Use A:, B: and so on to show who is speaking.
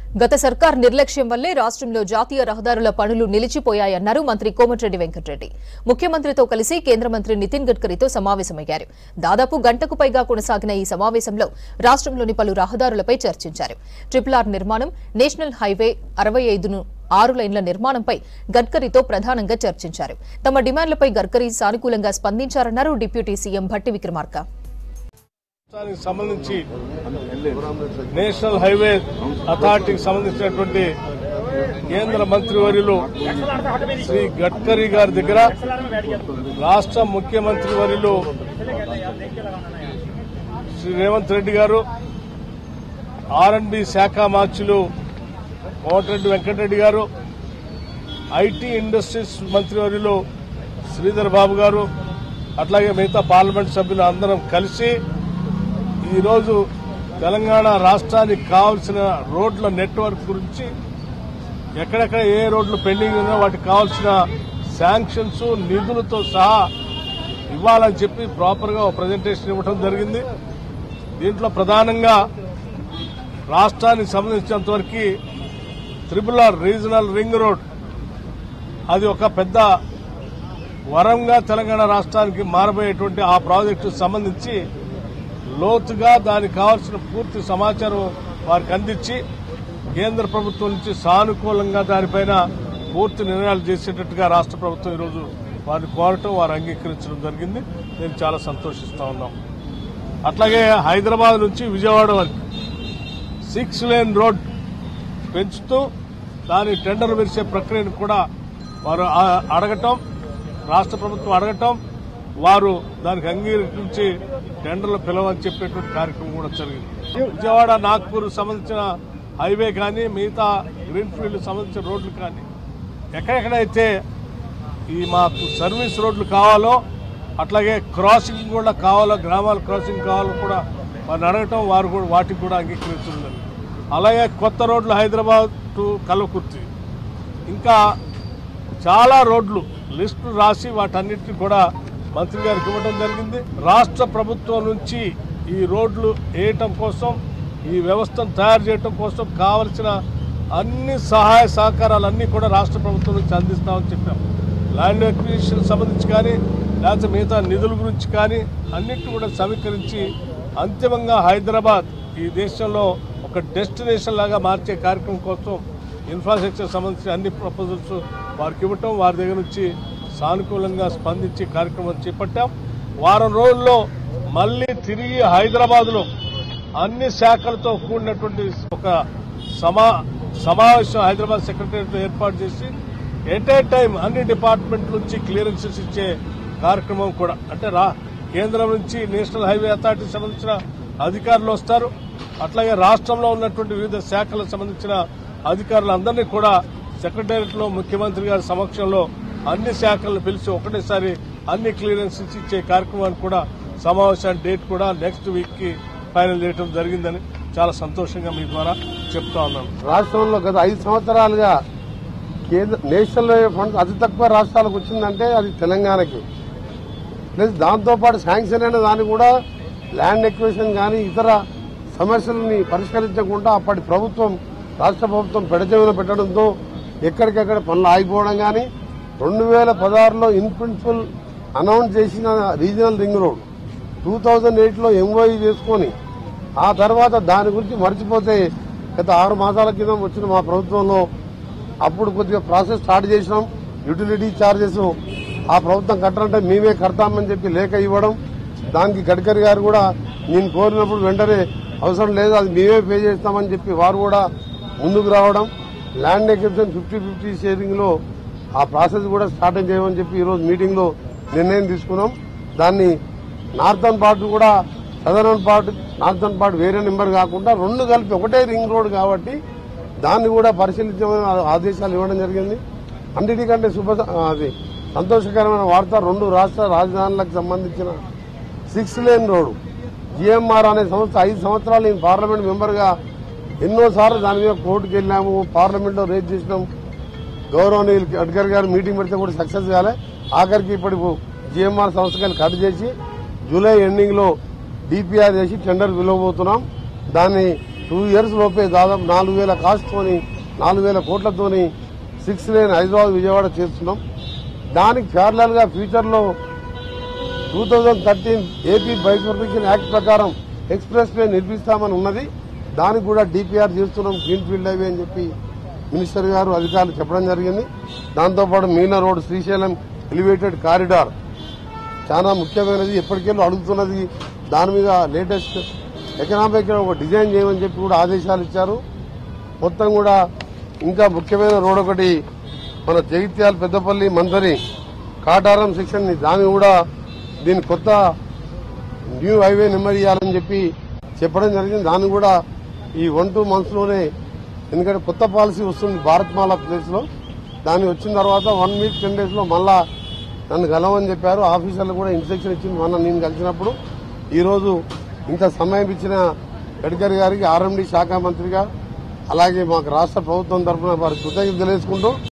A: గత సర్కార్ నిర్లక్ష్యం వల్లే రాష్ట్రంలో జాతీయ రహదారుల పనులు నిలిచిపోయాయన్నారు మంత్రి కోమటిరెడ్డి వెంకటరెడ్డి ముఖ్యమంత్రితో కలిసి కేంద్ర మంత్రి నితిన్ గడ్కరీతో సమావేశమయ్యారు దాదాపు గంటకు పైగా కొనసాగిన ఈ సమావేశంలో రాష్ట్రంలోని పలు రహదారులపై చర్చించారు ట్రిపుల్ ఆర్ నిర్మాణం నేషనల్ హైవే అరవై ఐదును ఆరు లైన్ల నిర్మాణంపై గడ్కరీతో ప్రధానంగా చర్చించారు తమ డిమాండ్లపై గడ్కరీ సానుకూలంగా స్పందించారన్నారు డిప్యూటీ సీఎం భట్టి విక్రమార్క
B: రాష్ట్రానికి సంబంధించి నేషనల్ హైవే అథారిటీకి సంబంధించినటువంటి కేంద్ర మంత్రివర్యులు శ్రీ గడ్కరీ గారి దగ్గర రాష్ట్ర ముఖ్యమంత్రి వర్యులు శ్రీ రేవంత్ రెడ్డి గారు ఆర్ అండ్ బి శాఖ మార్చులు కోమటిరెడ్డి వెంకటరెడ్డి గారు ఐటీ ఇండస్ట్రీస్ మంత్రివర్యులు శ్రీధర్ బాబు గారు అట్లాగే మిగతా పార్లమెంట్ సభ్యులు అందరం కలిసి ఈరోజు తెలంగాణ రాష్ట్రానికి కావాల్సిన రోడ్ల నెట్వర్క్ గురించి ఎక్కడెక్కడ ఏ రోడ్లు పెండింగ్ ఉన్నాయో వాటికి కావాల్సిన శాంక్షన్స్ నిధులతో సహా ఇవ్వాలని చెప్పి ప్రాపర్గా ఒక ప్రజెంటేషన్ ఇవ్వడం జరిగింది దీంట్లో ప్రధానంగా రాష్ట్రానికి సంబంధించినంత వరకు triple R regional ring road అది ఒక పెద్ద వరంగా తెలంగాణ రాష్ట్రానికి మారబోయేటువంటి ఆ ప్రాజెక్టు సంబంధించి లోతుగా దానికి కావాల్సిన పూర్తి సమాచారం వారికి అందించి కేంద్ర ప్రభుత్వం నుంచి సానుకూలంగా దానిపైన పూర్తి నిర్ణయాలు చేసేటట్టుగా రాష్ట్ర ప్రభుత్వం ఈరోజు వారిని కోరటం వారు అంగీకరించడం జరిగింది నేను చాలా సంతోషిస్తా ఉన్నాం అట్లాగే హైదరాబాద్ నుంచి విజయవాడ వరకు సిక్స్ లేన్ రోడ్ పెంచుతూ దాని టెండర్ విరిసే ప్రక్రియను కూడా వారు ఆ- అడగటం రాష్ట్ర ప్రభుత్వం అడగటం వారు దానికి అంగీకరించి టెండర్లు పిలవని చెప్పేటువంటి కార్యక్రమం కూడా జరిగింది విజయవాడ నాగ్పూర్ సంబంధించిన హైవే కానీ మిగతా గ్రీన్ ఫీల్డ్ సంబంధించిన రోడ్లు కానీ ఎక్కడెక్కడైతే ఈ మాకు సర్వీస్ రోడ్లు కావాలో అట్లాగే క్రాసింగ్ కూడా కావాలో గ్రామాల క్రాసింగ్ కావాలో కూడా వారిని అడగటం వారు కూడా వాటికి కూడా అంగీకరించడం అలాగే కొత్త రోడ్లు హైదరాబాద్ టు కల్వకుర్తి ఇంకా చాలా రోడ్లు లిస్టు రాసి వాటన్నిటిని కూడా మంత్రి గారికి ఇవ్వడం జరిగింది రాష్ట్ర ప్రభుత్వం నుంచి ఈ రోడ్లు వేయటం కోసం ఈ వ్యవస్థను తయారు చేయటం కోసం కావలసిన అన్ని సహాయ సహకారాలన్నీ కూడా రాష్ట్ర ప్రభుత్వం నుంచి అందిస్తామని చెప్పాం ల్యాండ్ అక్విజిషన్ సంబంధించి కానీ లేకపోతే మిగతా నిధుల గురించి కానీ అన్నిటిని కూడా సమీకరించి అంతిమంగా హైదరాబాద్ ఈ దేశంలో ఒక డెస్టినేషన్ లాగా మార్చే కార్యక్రమం కోసం ఇన్ఫ్రాస్ట్రక్చర్ సంబంధించిన అన్ని ప్రపోజల్స్ వారికి ఇవ్వటం వారి దగ్గర నుంచి సానుకూలంగా స్పందించి కార్యక్రమం చేపట్టాం వారం రోజుల్లో మళ్ళీ తిరిగి హైదరాబాద్లో అన్ని శాఖలతో కూడినటువంటి ఒక సమా సమావేశం హైదరాబాద్ సెక్రటరియట్ ఏర్పాటు చేసి ఎట్ ఏ టైం అన్ని డిపార్ట్మెంట్ నుంచి క్లియరెన్సెస్ ఇచ్చే కార్యక్రమం కూడా అంటే రా కేంద్రం నుంచి నేషనల్ హైవే అథారిటీ సంబంధించిన అధికారులు వస్తారు అట్లాగే రాష్ట్రంలో ఉన్నటువంటి వివిధ శాఖలకు సంబంధించిన అధికారులందరినీ కూడా సెక్రటేరియట్ లో ముఖ్యమంత్రి గారి సమక్షంలో అన్ని శాఖలను పిలిచి ఒకటేసారి అన్ని క్లియరెన్సెస్ ఇచ్చే కార్యక్రమానికి కూడా సమావేశాన్ని డేట్ కూడా నెక్స్ట్ వీక్ కి ఫైనల్ చేయడం జరిగిందని చాలా సంతోషంగా మీ ద్వారా చెప్తా ఉన్నాను
C: రాష్ట్రంలో గత ఐదు సంవత్సరాలుగా కేంద్ర నేషనల్ హైవే ఫండ్ అతి తక్కువ రాష్ట్రాలకు వచ్చిందంటే అది తెలంగాణకి ప్లస్ దాంతోపాటు శాంక్షన్ అయిన దాన్ని కూడా ల్యాండ్ ఎక్విజిషన్ కానీ ఇతర సమస్యలని పరిష్కరించకుండా అప్పటి ప్రభుత్వం రాష్ట్ర ప్రభుత్వం పెడచెవిన పెట్టడంతో ఎక్కడికెక్కడ పనులు ఆగిపోవడం కానీ రెండు వేల పదహారులో ఇన్ ప్రిన్సిపల్ అనౌన్స్ చేసిన regional ring road two thousand ఎయిట్లో ఎంఓఈ చేసుకొని ఆ తర్వాత దాని గురించి మర్చిపోతే గత ఆరు మాసాల క్రితం వచ్చిన మా ప్రభుత్వంలో అప్పుడు కొద్దిగా ప్రాసెస్ స్టార్ట్ చేసినాం యూటిలిటీ ఛార్జెస్ ఆ ప్రభుత్వం కట్టాలంటే మేమే కడతామని చెప్పి లేఖ ఇవ్వడం దానికి గడ్కరీ గారు కూడా నేను కోరినప్పుడు వెంటనే అవసరం లేదు అది మేమే పే చేస్తామని చెప్పి వారు కూడా ముందుకు రావడం land acquisition fifty fifty sharing లో ఆ ప్రాసెస్ కూడా స్టార్ట్ చేయమని చెప్పి ఈరోజు మీటింగ్ లో నిర్ణయం తీసుకున్నాం దాన్ని నార్థన్ పార్ట్ కూడా సదరన్ పార్ట్ నార్థన్ పార్ట్ వేరే నెంబర్ కాకుండా రెండు కలిపి ఒకటే రింగ్ రోడ్ కాబట్టి దాన్ని కూడా పరిశీలించమని ఆదేశాలు ఇవ్వడం జరిగింది అన్నిటికంటే శుభ అది సంతోషకరమైన వార్త రెండు రాష్ట్ర రాజధానులకు సంబంధించిన సిక్స్ లేన్ రోడ్డు జిఎంఆర్ అనే సంస్థ ఐదు సంవత్సరాలు నేను పార్లమెంట్ మెంబర్గా ఎన్నోసార్లు దాని మీద కోర్టుకు వెళ్ళాము పార్లమెంట్లో రేజ్ చేసినాం గౌరవనీయులు గడ్కరీ గారు మీటింగ్ పెడితే కూడా సక్సెస్ కాలే ఆఖరికి ఇప్పుడు జిఎంఆర్ సంస్థకి కట్ చేసి జూలై ఎండింగ్ లో డిపిఆర్ చేసి టెండర్ పిలవబోతున్నాం దాన్ని టూ ఇయర్స్ లోపే దాదాపు నాలుగు వేల కాస్ట్తోని నాలుగు వేల కోట్లతోని సిక్స్ లేన్ హైదరాబాద్ విజయవాడ చేస్తున్నాం దానికి ప్యారలల్ గా ఫ్యూచర్ లో two thousand thirteen AP bifurcation act ప్రకారం ఎక్స్ప్రెస్ వే నిర్మిస్తామని ఉన్నది దానికి కూడా డిపిఆర్ చేస్తున్నాం గ్రీన్ ఫీల్డ్ హైవే అని చెప్పి మినిస్టర్ గారు అధికారులు చెప్పడం జరిగింది దాంతోపాటు Meena road Srisailam elevated corridor చాలా ముఖ్యమైనది ఎప్పటికెళ్ళో అడుగుతున్నది దాని మీద లేటెస్ట్ ఎకనామిక్ ఒక డిజైన్ చేయమని చెప్పి కూడా ఆదేశాలు ఇచ్చారు మొత్తం కూడా ఇంకా ముఖ్యమైన రోడ్ ఒకటి మన జగిత్యాల పెద్దపల్లి మందరి కాటారం సెక్షన్ ని దాన్ని కూడా దీని కొత్త న్యూ హైవే నెంబర్ ఇవ్వాలని చెప్పి చెప్పడం జరిగింది దాన్ని కూడా ఈ వన్ టూ మంత్స్ లోనే ఎందుకంటే కొత్త పాలసీ వస్తుంది భారత్ మాల ప్లేస్ లో దాన్ని వచ్చిన తర్వాత వన్ వీక్ టెన్ డేస్ లో మళ్ళా నన్ను కలవని చెప్పారు ఆఫీసర్లు కూడా ఇన్స్ట్రక్షన్ ఇచ్చింది మొన్న నేను కలిసినప్పుడు ఈ రోజు ఇంత సమయం ఇచ్చిన గడ్కరీ గారికి ఆర్ఎండి శాఖ మంత్రిగా అలాగే మాకు రాష్ట్ర ప్రభుత్వం తరఫున వారికి కృతజ్ఞతలు తెలుసుకుంటూ